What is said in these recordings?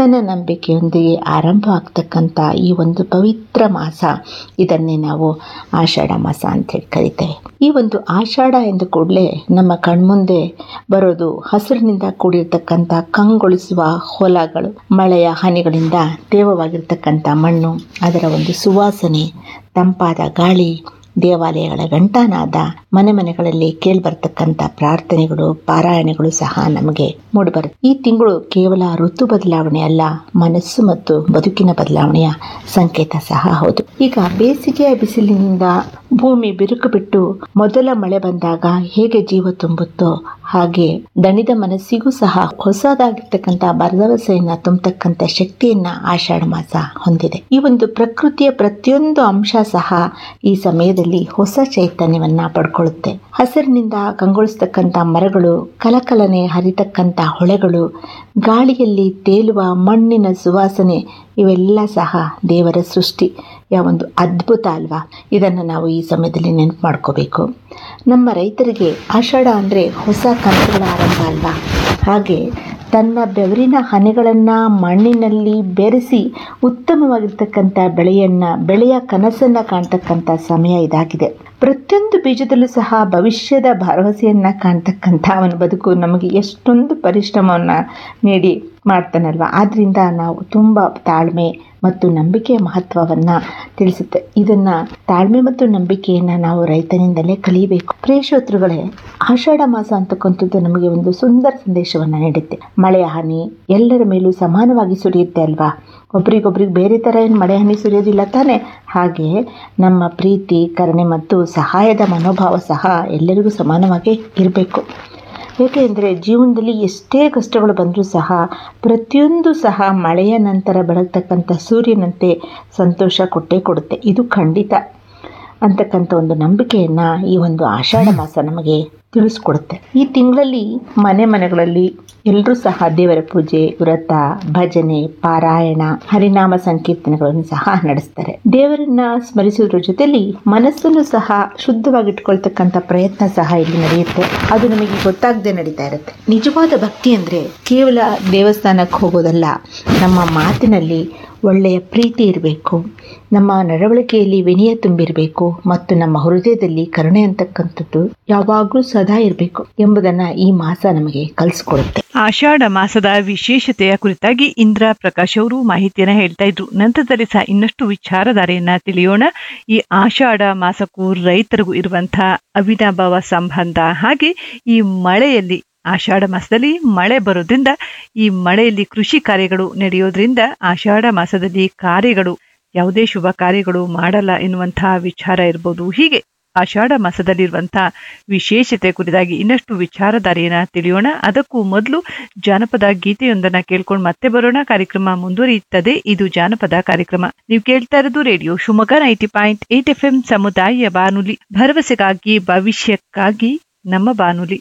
ನನ್ನ ನಂಬಿಕೆಯೊಂದಿಗೆ ಆರಂಭ ಆಗ್ತಕ್ಕಂಥ ಈ ಒಂದು ಪವಿತ್ರ ಮಾಸ ಇದನ್ನೇ ನಾವು ಆಷಾಢ ಮಾಸ ಅಂತ ಹೇಳಿ ಕರಿತೇವೆ ಈ ಒಂದು ಆಷಾಢ ಎಂದ ಕೂಡಲೇ ನಮ್ಮ ಕಣ್ಮುಂದೆ ಬರೋದು ಹಸಿರಿನಿಂದ ಕೂಡಿರ್ತಕ್ಕಂಥ ಕಂಗೊಳಿಸುವ ಹೊಲಗಳು ಮಳೆಯ ಹನಿಗಳಿಂದ ತೇವವಾಗಿರ್ತಕ್ಕಂಥ ಮಣ್ಣು ಅದರ ಒಂದು ಸುವಾಸನೆ ತಂಪಾದ ಗಾಳಿ ದೇವಾಲಯಗಳ ಘಂಟಾನಾದ ಮನೆ ಮನೆಗಳಲ್ಲಿ ಕೇಳಿಬರ್ತಕ್ಕಂಥ ಪ್ರಾರ್ಥನೆಗಳು ಪಾರಾಯಣೆಗಳು ಸಹ ನಮಗೆ ಮೂಡಿಬರುತ್ತೆ ಈ ತಿಂಗಳು ಕೇವಲ ಋತು ಬದಲಾವಣೆ ಅಲ್ಲ ಮನಸ್ಸು ಮತ್ತು ಬದುಕಿನ ಬದಲಾವಣೆಯ ಸಂಕೇತ ಸಹ ಹೌದು ಈಗ ಬೇಸಿಗೆಯ ಬಿಸಿಲಿನಿಂದ ಭೂಮಿ ಬಿರುಕು ಬಿಟ್ಟು ಮೊದಲ ಮಳೆ ಬಂದಾಗ ಹೇಗೆ ಜೀವ ತುಂಬುತ್ತೋ ಹಾಗೆ ದಣಿದ ಮನಸ್ಸಿಗೂ ಸಹ ಹೊಸದಾಗಿರ್ತಕ್ಕಂಥ ಭರವಸೆಯನ್ನ ತುಂಬತಕ್ಕಂಥ ಶಕ್ತಿಯನ್ನ ಆಷಾಢ ಮಾಸ ಹೊಂದಿದೆ ಈ ಒಂದು ಪ್ರಕೃತಿಯ ಪ್ರತಿಯೊಂದು ಅಂಶ ಸಹ ಈ ಸಮಯದಲ್ಲಿ ಹೊಸ ಚೈತನ್ಯವನ್ನ ಪಡ್ಕೊಳ್ಳುತ್ತೆ ಹಸಿರಿನಿಂದ ಕಂಗೊಳಿಸ್ತಕ್ಕಂಥ ಮರಗಳು ಕಲಕಲನೆ ಹರಿತಕ್ಕಂಥ ಹೊಳೆಗಳು ಗಾಳಿಯಲ್ಲಿ ತೇಲುವ ಮಣ್ಣಿನ ಸುವಾಸನೆ ಇವೆಲ್ಲ ಸಹ ದೇವರ ಸೃಷ್ಟಿಯ ಒಂದು ಅದ್ಭುತ ಅಲ್ವಾ ಇದನ್ನು ನಾವು ಈ ಸಮಯದಲ್ಲಿ ನೆನಪು ಮಾಡ್ಕೋಬೇಕು ನಮ್ಮ ರೈತರಿಗೆ ಆಷಾಢ ಅಂದರೆ ಹೊಸ ಕನಸುಗಳ ಆರಂಭ ಅಲ್ವಾ ಹಾಗೆ ತನ್ನ ಬೆವರಿನ ಹನಿಗಳನ್ನು ಮಣ್ಣಿನಲ್ಲಿ ಬೆರೆಸಿ ಉತ್ತಮವಾಗಿರ್ತಕ್ಕಂಥ ಬೆಳೆಯನ್ನು ಬೆಳೆಯ ಕನಸನ್ನು ಕಾಣ್ತಕ್ಕಂಥ ಸಮಯ ಇದಾಗಿದೆ ಪ್ರತಿಯೊಂದು ಬೀಜದಲ್ಲೂ ಸಹ ಭವಿಷ್ಯದ ಭರವಸೆಯನ್ನು ಕಾಣ್ತಕ್ಕಂಥ ಅವನ ಬದುಕು ನಮಗೆ ಎಷ್ಟೊಂದು ಪರಿಶ್ರಮವನ್ನು ನೀಡಿ ಮಾಡ್ತಾನಲ್ವ ಆದ್ದರಿಂದ ನಾವು ತುಂಬ ತಾಳ್ಮೆ ಮತ್ತು ನಂಬಿಕೆಯ ಮಹತ್ವವನ್ನು ತಿಳಿಸುತ್ತೆ ಇದನ್ನು ತಾಳ್ಮೆ ಮತ್ತು ನಂಬಿಕೆಯನ್ನು ನಾವು ರೈತನಿಂದಲೇ ಕಲಿಯಬೇಕು ಪ್ರೇಷೋತ್ರುಗಳೇ ಆಷಾಢ ಮಾಸ ಅಂತಕ್ಕಂಥದ್ದು ನಮಗೆ ಒಂದು ಸುಂದರ ಸಂದೇಶವನ್ನು ನೀಡುತ್ತೆ ಮಳೆಯ ಹನಿ ಎಲ್ಲರ ಮೇಲೂ ಸಮಾನವಾಗಿ ಸುರಿಯುತ್ತೆ ಅಲ್ವಾ ಒಬ್ರಿಗೊಬ್ರಿಗೆ ಬೇರೆ ಥರ ಏನು ಮಳೆ ಹನಿ ಸುರಿಯೋದಿಲ್ಲ ತಾನೇ ಹಾಗೆ ನಮ್ಮ ಪ್ರೀತಿ ಕರುಣೆ ಮತ್ತು ಸಹಾಯದ ಮನೋಭಾವ ಸಹ ಎಲ್ಲರಿಗೂ ಸಮಾನವಾಗಿ ಇರಬೇಕು ಏಕೆಂದರೆ ಜೀವನದಲ್ಲಿ ಎಷ್ಟೇ ಕಷ್ಟಗಳು ಬಂದರೂ ಸಹ ಪ್ರತಿಯೊಂದು ಸಹ ಮಳೆಯ ನಂತರ ಬೆಳಗ್ತಕ್ಕಂಥ ಸೂರ್ಯನಂತೆ ಸಂತೋಷ ಕೊಟ್ಟೇ ಕೊಡುತ್ತೆ ಇದು ಖಂಡಿತ ಅಂತಕ್ಕಂಥ ಒಂದು ನಂಬಿಕೆಯನ್ನು ಈ ಒಂದು ಆಷಾಢ ಮಾಸ ನಮಗೆ ತಿಳಿಸ್ಕೊಡುತ್ತೆ ಈ ತಿಂಗಳಲ್ಲಿ ಮನೆ ಮನೆಗಳಲ್ಲಿ ಎಲ್ಲರೂ ಸಹ ದೇವರ ಪೂಜೆ ವ್ರತ ಭಜನೆ ಪಾರಾಯಣ ಹರಿನಾಮ ಸಂಕೀರ್ತನೆಗಳನ್ನು ಸಹ ನಡೆಸ್ತಾರೆ ದೇವರನ್ನ ಸ್ಮರಿಸುವುದ್ರ ಜೊತೆಲಿ ಮನಸ್ಸನ್ನು ಸಹ ಶುದ್ಧವಾಗಿಟ್ಕೊಳ್ತಕ್ಕಂಥ ಪ್ರಯತ್ನ ಸಹ ಇಲ್ಲಿ ನಡೆಯುತ್ತೆ ಅದು ನಮಗೆ ಗೊತ್ತಾಗದೆ ನಡೀತಾ ಇರುತ್ತೆ ನಿಜವಾದ ಭಕ್ತಿ ಅಂದರೆ ಕೇವಲ ದೇವಸ್ಥಾನಕ್ಕೆ ಹೋಗೋದಲ್ಲ ನಮ್ಮ ಮಾತಿನಲ್ಲಿ ಒಳ್ಳೆಯ ಪ್ರೀತಿ ಇರಬೇಕು ನಮ್ಮ ನಡವಳಿಕೆಯಲ್ಲಿ ವಿನಯ ತುಂಬಿರಬೇಕು ಮತ್ತು ನಮ್ಮ ಹೃದಯದಲ್ಲಿ ಕರುಣೆ ಅಂತಕ್ಕಂಥದ್ದು ಯಾವಾಗಲೂ ಸದಾ ಇರಬೇಕು ಎಂಬುದನ್ನು ಈ ಮಾಸ ನಮಗೆ ಕಲಿಸ್ಕೊಡುತ್ತೆ ಆಷಾಢ ಮಾಸದ ವಿಶೇಷತೆಯ ಕುರಿತಾಗಿ ಇಂದ್ರ ಪ್ರಕಾಶ್ ಅವರು ಮಾಹಿತಿಯನ್ನ ಹೇಳ್ತಾ ಇದ್ರು ನಂತರದಲ್ಲಿ ಸಹ ಇನ್ನಷ್ಟು ವಿಚಾರಧಾರೆಯನ್ನ ತಿಳಿಯೋಣ ಈ ಆಷಾಢ ಮಾಸಕ್ಕೂ ರೈತರಿಗೂ ಇರುವಂತಹ ಅವಿನಾಭಾವ ಸಂಬಂಧ ಹಾಗೆ ಈ ಮಳೆಯಲ್ಲಿ ಆಷಾಢ ಮಾಸದಲ್ಲಿ ಮಳೆ ಬರೋದ್ರಿಂದ ಈ ಮಳೆಯಲ್ಲಿ ಕೃಷಿ ಕಾರ್ಯಗಳು ನಡೆಯೋದ್ರಿಂದ ಆಷಾಢ ಮಾಸದಲ್ಲಿ ಕಾರ್ಯಗಳು ಯಾವುದೇ ಶುಭ ಕಾರ್ಯಗಳು ಮಾಡಲ್ಲ ಎನ್ನುವಂತಹ ವಿಚಾರ ಇರ್ಬೋದು ಹೀಗೆ ಆಷಾಢ ಮಾಸದಲ್ಲಿರುವಂತಹ ವಿಶೇಷತೆ ಕುರಿತಾಗಿ ಇನ್ನಷ್ಟು ವಿಚಾರಧಾರೆಯನ್ನ ತಿಳಿಯೋಣ ಅದಕ್ಕೂ ಮೊದಲು ಜಾನಪದ ಗೀತೆಯೊಂದನ್ನ ಕೇಳ್ಕೊಂಡು ಮತ್ತೆ ಬರೋಣ ಕಾರ್ಯಕ್ರಮ ಮುಂದುವರಿಯುತ್ತದೆ ಇದು ಜಾನಪದ ಕಾರ್ಯಕ್ರಮ ನೀವು ಕೇಳ್ತಾ ಇರೋದು radio Shivamogga ninety point eight F M ಸಮುದಾಯ ಬಾನುಲಿ ಭರವಸೆಗಾಗಿ ಭವಿಷ್ಯಕ್ಕಾಗಿ ನಮ್ಮ ಬಾನುಲಿ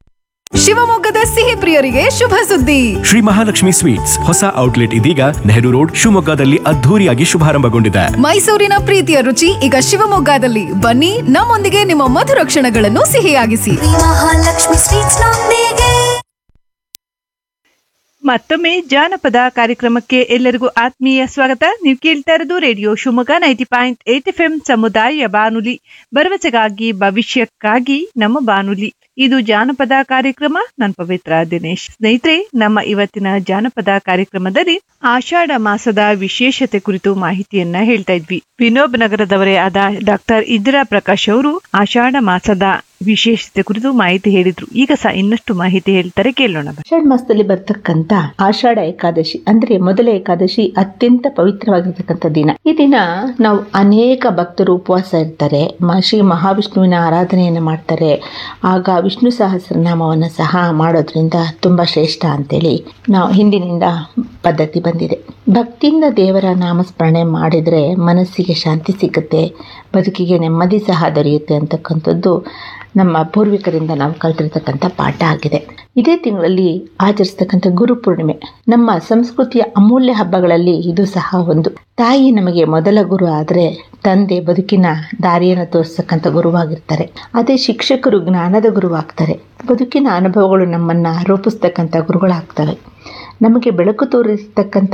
ಶಿವಮೊಗ್ಗದ ಸಿಹಿ ಪ್ರಿಯರಿಗೆ ಶುಭ ಸುದ್ದಿ ಶ್ರೀ ಮಹಾಲಕ್ಷ್ಮಿ ಸ್ವೀಟ್ಸ್ ಹೊಸ ಔಟ್ಲೆಟ್ ಇದೀಗ ನೆಹರು ರೋಡ್ ಶಿವಮೊಗ್ಗದಲ್ಲಿ ಅದ್ಧೂರಿಯಾಗಿ ಶುಭಾರಂಭಗೊಂಡಿದೆ ಮೈಸೂರಿನ ಪ್ರೀತಿಯ ರುಚಿ ಈಗ ಶಿವಮೊಗ್ಗದಲ್ಲಿ ಬನ್ನಿ ನಮ್ಮೊಂದಿಗೆ ನಿಮ್ಮ ಮಧುರ ಕ್ಷಣಗಳನ್ನು ಸಿಹಿಯಾಗಿಸಿ ಮಹಾಲಕ್ಷ್ಮಿ ಸ್ವೀಟ್ಸ್ ನೊಂದಿಗೆ ಮತ್ತೊಮ್ಮೆ ಜಾನಪದ ಕಾರ್ಯಕ್ರಮಕ್ಕೆ ಎಲ್ಲರಿಗೂ ಆತ್ಮೀಯ ಸ್ವಾಗತ ನೀವು ಕೇಳ್ತಾ ಇರೋದು radio Shivamogga ninety point eight F M ಸಮುದಾಯ ಬಾನುಲಿ ಭರವಸೆಗಾಗಿ ಭವಿಷ್ಯಕ್ಕಾಗಿ ನಮ್ಮ ಬಾನುಲಿ ಇದು ಜಾನಪದ ಕಾರ್ಯಕ್ರಮ ನಾನು ಪವಿತ್ರ ದಿನೇಶ್ ಸ್ನೇಹಿತರೆ ನಮ್ಮ ಇವತ್ತಿನ ಜಾನಪದ ಕಾರ್ಯಕ್ರಮದಲ್ಲಿ ಆಷಾಢ ಮಾಸದ ವಿಶೇಷತೆ ಕುರಿತು ಮಾಹಿತಿಯನ್ನ ಹೇಳ್ತಾ ಇದ್ವಿ ವಿನೋಬ್ ನಗರದವರೇ ಆದ ಡಾಕ್ಟರ್ ಇಂದಿರಾ ಪ್ರಕಾಶ್ ಅವರು ಆಷಾಢ ಮಾಸದ ವಿಶೇಷತೆ ಕುರಿತು ಮಾಹಿತಿ ಹೇಳಿದ್ರು ಈಗ ಸಹ ಇನ್ನಷ್ಟು ಮಾಹಿತಿ ಹೇಳ್ತಾರೆ ಕೇಳೋಣ ಬನ್ನಿ. ಆಷಾಢ ಮಾಸದಲ್ಲಿ ಬರ್ತಕ್ಕಂಥ ಆಷಾಢ ಏಕಾದಶಿ ಅಂದ್ರೆ ಮೊದಲ ಏಕಾದಶಿ ಅತ್ಯಂತ ಪವಿತ್ರವಾಗಿರ್ತಕ್ಕಂಥ ದಿನ ಈ ದಿನ ನಾವು ಅನೇಕ ಭಕ್ತರು ಉಪವಾಸ ಇರ್ತಾರೆ ಮ- ಶ್ರೀ ಮಹಾವಿಷ್ಣುವಿನ ಆರಾಧನೆಯನ್ನು ಮಾಡ್ತಾರೆ ಆಗ ವಿಷ್ಣು ಸಹಸ್ರನಾಮವನ್ನು ಸಹ ಮಾಡೋದ್ರಿಂದ ತುಂಬಾ ಶ್ರೇಷ್ಠ ಅಂತೇಳಿ ನಾವು ಹಿಂದಿನಿಂದ ಪದ್ಧತಿ ಬಂದಿದೆ ಭಕ್ತಿಯಿಂದ ದೇವರ ನಾಮಸ್ಮರಣೆ ಮಾಡಿದರೆ ಮನಸ್ಸಿಗೆ ಶಾಂತಿ ಸಿಗುತ್ತೆ ಬದುಕಿಗೆ ನೆಮ್ಮದಿ ಸಹ ದೊರೆಯುತ್ತೆ ಅಂತಕ್ಕಂಥದ್ದು ನಮ್ಮ ಪೂರ್ವಿಕರಿಂದ ನಾವು ಕಲ್ತಿರ್ತಕ್ಕಂಥ ಪಾಠ ಆಗಿದೆ ಇದೇ ತಿಂಗಳಲ್ಲಿ ಆಚರಿಸ್ತಕ್ಕಂಥ ಗುರು ಪೂರ್ಣಿಮೆ ನಮ್ಮ ಸಂಸ್ಕೃತಿಯ ಅಮೂಲ್ಯ ಹಬ್ಬಗಳಲ್ಲಿ ಇದು ಸಹ ಒಂದು ತಾಯಿ ನಮಗೆ ಮೊದಲ ಗುರು ಆದರೆ ತಂದೆ ಬದುಕಿನ ದಾರಿಯನ್ನು ತೋರಿಸ್ತಕ್ಕಂಥ ಗುರುವಾಗಿರ್ತಾರೆ ಅದೇ ಶಿಕ್ಷಕರು ಜ್ಞಾನದ ಗುರುವಾಗ್ತಾರೆ ಬದುಕಿನ ಅನುಭವಗಳು ನಮ್ಮನ್ನ ರೂಪಿಸ್ತಕ್ಕಂಥ ಗುರುಗಳಾಗ್ತವೆ ನಮಗೆ ಬೆಳಕು ತೋರಿಸ್ತಕ್ಕಂಥ